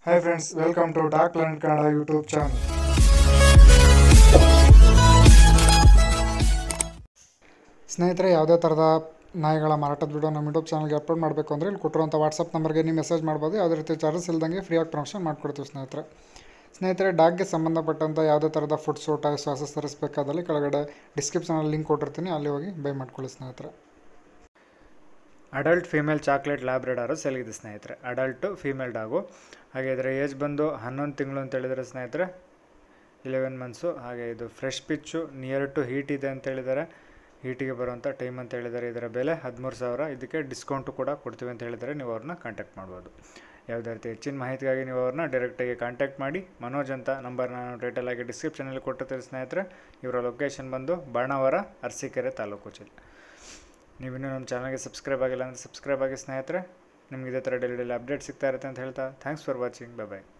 hi friends welcome to doc learn Kannada YouTube channel ಸ್ನೇಹಿತರೆ ಯಾವುದೇ ಥರದ ನಾಯಿಗಳ ಮಾರಾಟದ ವಿಡಿಯೋ ನಮ್ಮ ಯೂಟ್ಯೂಬ್ ಚಾನಲ್ಗೆ ಅಪ್ಲೋಡ್ ಮಾಡಬೇಕು ಅಂದರೆ ಇಲ್ಲಿ ಕೊಟ್ಟಿರುವಂಥ ವಾಟ್ಸಪ್ ನಂಬರ್ಗೆ ನೀವು ಮೆಸೇಜ್ ಮಾಡ್ಬೋದು ಯಾವುದೇ ರೀತಿ ಚಾರ್ಜಸ್ ಇಲ್ದಂಗೆ ಫ್ರೀಯಾಗಿ ಪ್ರಮೋಷನ್ ಮಾಡಿಕೊಡ್ತೀವಿ ಸ್ನೇಹಿತರೆ ಸ್ನೇಹಿತರೆ ಡಾಗ್ಗೆ ಸಂಬಂಧಪಟ್ಟಂಥ ಯಾವುದೇ ಥರದ ಫುಡ್ಸು ಟಾಯ್ಸ್ ಆಸೆಸರೀಸ್ ಬೇಕಾದಲ್ಲಿ ಕೆಳಗಡೆ ಡಿಸ್ಕ್ರಿಪ್ಷನಲ್ಲಿ ಲಿಂಕ್ ಕೊಟ್ಟಿರ್ತೀನಿ ಅಲ್ಲಿ ಹೋಗಿ ಬೈ ಮಾಡ್ಕೊಳ್ಳಿ ಸ್ನೇಹಿತರೆ ಅಡಲ್ಟ್ ಫೀಮೇಲ್ ಚಾಕ್ಲೇಟ್ ಲ್ಯಾಬ್ರೆಡಾರು ಸೆಲ್ಗಿದೆ ಸ್ನೇಹಿತರೆ ಅಡಲ್ಟು ಫೀಮೇಲ್ ಡಾಗು ಹಾಗೆ ಇದರ ಏಜ್ ಬಂದು ಹನ್ನೊಂದು ತಿಂಗಳು ಅಂತ ಹೇಳಿದರೆ ಸ್ನೇಹಿತರೆ ಇಲೆವೆನ್ ಮಂತ್ಸು ಹಾಗೆ ಇದು fresh pitch near to heat ಇದೆ ಅಂತ ಹೇಳಿದ್ದಾರೆ ಹೀಟಿಗೆ ಬರುವಂಥ ಟೈಮ್ ಅಂತ ಹೇಳಿದ್ದಾರೆ ಇದರ ಬೆಲೆ ಹದಿಮೂರು ಸಾವಿರ ಇದಕ್ಕೆ ಡಿಸ್ಕೌಂಟು ಕೂಡ ಕೊಡ್ತೀವಿ ಅಂತ ಹೇಳಿದರೆ ನೀವು ಅವ್ರನ್ನ ಕಾಂಟ್ಯಾಕ್ಟ್ ಮಾಡ್ಬೋದು ಯಾವುದೇ ರೀತಿ ಹೆಚ್ಚಿನ ಮಾಹಿತಿಗಾಗಿ ನೀವು ಅವ್ರನ್ನ ಡೈರೆಕ್ಟಾಗಿ ಕಾಂಟ್ಯಾಕ್ಟ್ ಮಾಡಿ ಮನೋಜ್ ಅಂತ ನಂಬರ್ ನಾನು ಟೈಟಲ್ ಆಗಿ ಡಿಸ್ಕ್ರಿಪ್ಷನಲ್ಲಿ ಕೊಟ್ಟಿರ್ತೀನಿ ಸ್ನೇಹಿತರೆ ಇವರ ಲೊಕೇಶನ್ ಬಂದು ಬಾಣಾವರ ಅರಸೀಕೆರೆ ತಾಲೂಕು ಜಿಲ್ಲೆ ನೀವಿನ್ನೂ ನಮ್ಮ ಚಾನಲ್ಗೆ ಸಬ್ಸ್ಕ್ರೈಬ್ ಆಗಿಲ್ಲ ಅಂದರೆ ಸಬ್ಸ್ಕ್ರೈಬ್ ಆಗಿ ಸ್ನೇಹಿತರೆ ನಿಮ್ಗೆ ಇದೇ ಥರ ಡೈಲಿ ಡೈಲಿ ಅಪ್ಡೇಟ್ ಸಿಗ್ತಾ ಇರುತ್ತೆ ಅಂತ ಹೇಳ್ತಾ thanks for watching bye bye